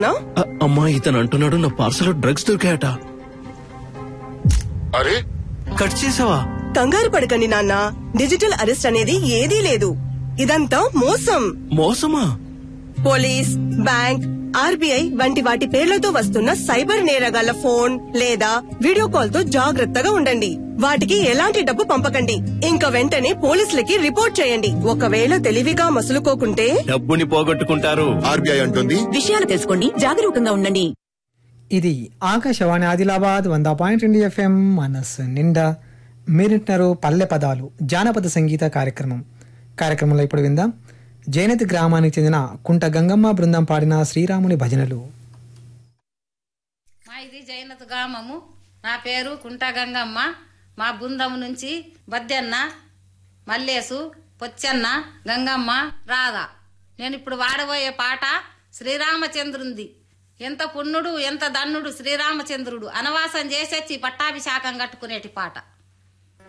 నా? అ- అమ్మా ఇతను అంటున్నాడు నా పార్సల్ డ్రగ్స్ దొరికాయట అరే కట్ చేసావా కంగారు పడకండి నాన్న డిజిటల్ అరెస్ట్ అనేది ఏదీ లేదు ఇదంతా మోసం మోసమా పోలీస్ బ్యాంక్ ఆర్బీఐ వంటి వాటి పేర్లతో వస్తున్న సైబర్ నేరగాళ్ల ఫోన్ లేదా వీడియో కాల్ తో జాగ్రత్తగా ఉండండి వాటికి ఎలాంటి డబ్బు పంపకండి ఇంకా వెంటనే పోలీసులకి రిపోర్ట్ చేయండి ఒకవేళ తెలివిగా మసులుకోకుంటే డబ్బుని పోగొట్టుకుంటారు ఆర్బీఐ అంటుంది విషయాలు తెలుసుకోండి జాగరూకంగా ఉండండి ఇది ఆకాశవాణి ఆదిలాబాద్ వంద పాయింట్ రెండు ఎఫ్ఎం మనస్సు నిండా మీరింటున్నారు పల్లె పదాలు జానపద సంగీత కార్యక్రమం కార్యక్రమంలో ఇప్పుడు విందాం జైనతి గ్రామానికి చెందిన కుంట గంగమ్మ బృందం పాడిన శ్రీరాముని భజనలు మా ఇది జైనత్ గ్రామము నా పేరు కుంట గంగమ్మ మా బృందం నుంచి బద్దెన్న మల్లేసు పొచ్చన్న గంగమ్మ రాధ నేను ఇప్పుడు వాడబోయే పాట శ్రీరామచంద్రుంది ఎంత పుణ్యుడు ఎంత దన్నుడు శ్రీరామచంద్రుడు అనవాసం చేసొచ్చి పట్టాభిషేకం కట్టుకునేటి పాట